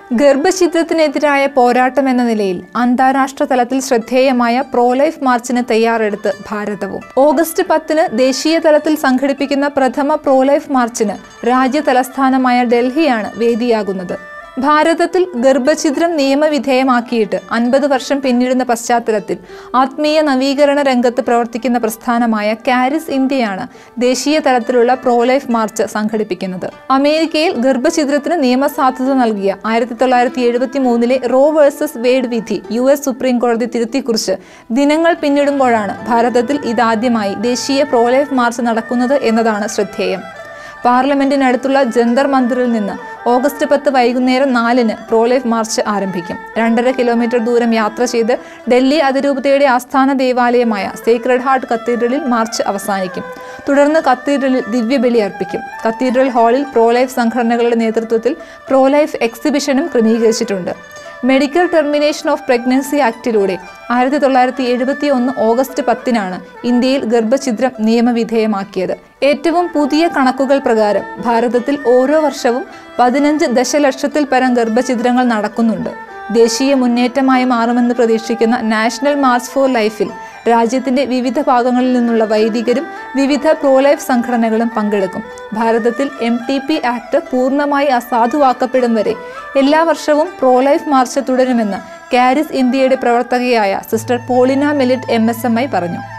ഗർഭഛിദ്രത്തിനെതിരായ പോരാട്ടം എന്ന നിലയിൽ അന്താരാഷ്ട്ര തലത്തിൽ ശ്രദ്ധേയമായ പ്രോലൈഫ് മാർച്ചിന് തയ്യാറെടുത്ത് ഭാരതവും ഓഗസ്റ്റ് പത്തിന് ദേശീയ തലത്തിൽ സംഘടിപ്പിക്കുന്ന പ്രഥമ പ്രോലൈഫ് മാർച്ചിന് രാജ്യ തലസ്ഥാനമായ ഡൽഹിയാണ് വേദിയാകുന്നത് ഭാരതത്തിൽ ഗർഭഛിദ്രം നിയമവിധേയമാക്കിയിട്ട് അൻപത് വർഷം പിന്നിടുന്ന പശ്ചാത്തലത്തിൽ ആത്മീയ നവീകരണ രംഗത്ത് പ്രവർത്തിക്കുന്ന പ്രസ്ഥാനമായ കാരിസ് ഇന്ത്യയാണ് ദേശീയ തലത്തിലുള്ള പ്രോലൈഫ് മാർച്ച് സംഘടിപ്പിക്കുന്നത് അമേരിക്കയിൽ ഗർഭഛിദ്രത്തിന് നിയമസാധുത നൽകിയ ആയിരത്തി തൊള്ളായിരത്തി എഴുപത്തി മൂന്നിലെ റോ വേഴ്സസ് വേഡ് വിധി യു എസ് സുപ്രീം കോടതി തിരുത്തിക്കുറിച്ച് ദിനങ്ങൾ പിന്നിടുമ്പോഴാണ് ഭാരതത്തിൽ ഇതാദ്യമായി ദേശീയ പ്രോലൈഫ് മാർച്ച് നടക്കുന്നത് എന്നതാണ് ശ്രദ്ധേയം പാർലമെന്റിനടുത്തുള്ള ജന്തർ മന്ദിറിൽ നിന്ന് ഓഗസ്റ്റ് പത്ത് വൈകുന്നേരം നാലിന് പ്രോലൈഫ് മാർച്ച് ആരംഭിക്കും രണ്ടര കിലോമീറ്റർ ദൂരം യാത്ര ചെയ്ത് ഡൽഹി അതിരൂപതയുടെ ആസ്ഥാന ദേവാലയമായ സേക്രഡ് ഹാർട്ട് കത്തീഡ്രലിൽ മാർച്ച് അവസാനിക്കും തുടർന്ന് കത്തീഡ്രലിൽ ദിവ്യബലി അർപ്പിക്കും കത്തീഡ്രൽ ഹാളിൽ പ്രോലൈഫ് സംഘടനകളുടെ നേതൃത്വത്തിൽ പ്രോലൈഫ് എക്സിബിഷനും ക്രമീകരിച്ചിട്ടുണ്ട് മെഡിക്കൽ ടെർമിനേഷൻ ഓഫ് പ്രഗ്നൻസി ആക്ടിലൂടെ ആയിരത്തി തൊള്ളായിരത്തി എഴുപത്തി ഒന്ന് ഓഗസ്റ്റ് പത്തിനാണ് ഇന്ത്യയിൽ ഗർഭഛിദ്രം നിയമവിധേയമാക്കിയത് ഏറ്റവും പുതിയ കണക്കുകൾ പ്രകാരം ഭാരതത്തിൽ ഓരോ വർഷവും പതിനഞ്ച് ദശലക്ഷത്തിൽ പരം ഗർഭഛിദ്രങ്ങൾ നടക്കുന്നുണ്ട് ദേശീയ മുന്നേറ്റമായി മാറുമെന്ന് പ്രതീക്ഷിക്കുന്ന നാഷണൽ മാർച്ച് ഫോർ ലൈഫിൽ രാജ്യത്തിന്റെ വിവിധ ഭാഗങ്ങളിൽ നിന്നുള്ള വൈദികരും വിവിധ പ്രോലൈഫ് സംഘടനകളും പങ്കെടുക്കും ഭാരതത്തിൽ എം ടി പി ആക്ട് പൂർണ്ണമായി അസാധുവാക്കപ്പെടും വരെ എല്ലാ വർഷവും പ്രോലൈഫ് മാർച്ച് തുടരുമെന്ന് കാരിസ് ഇന്ത്യയുടെ പ്രവർത്തകയായ sister Paulina Melit M S M I പറഞ്ഞു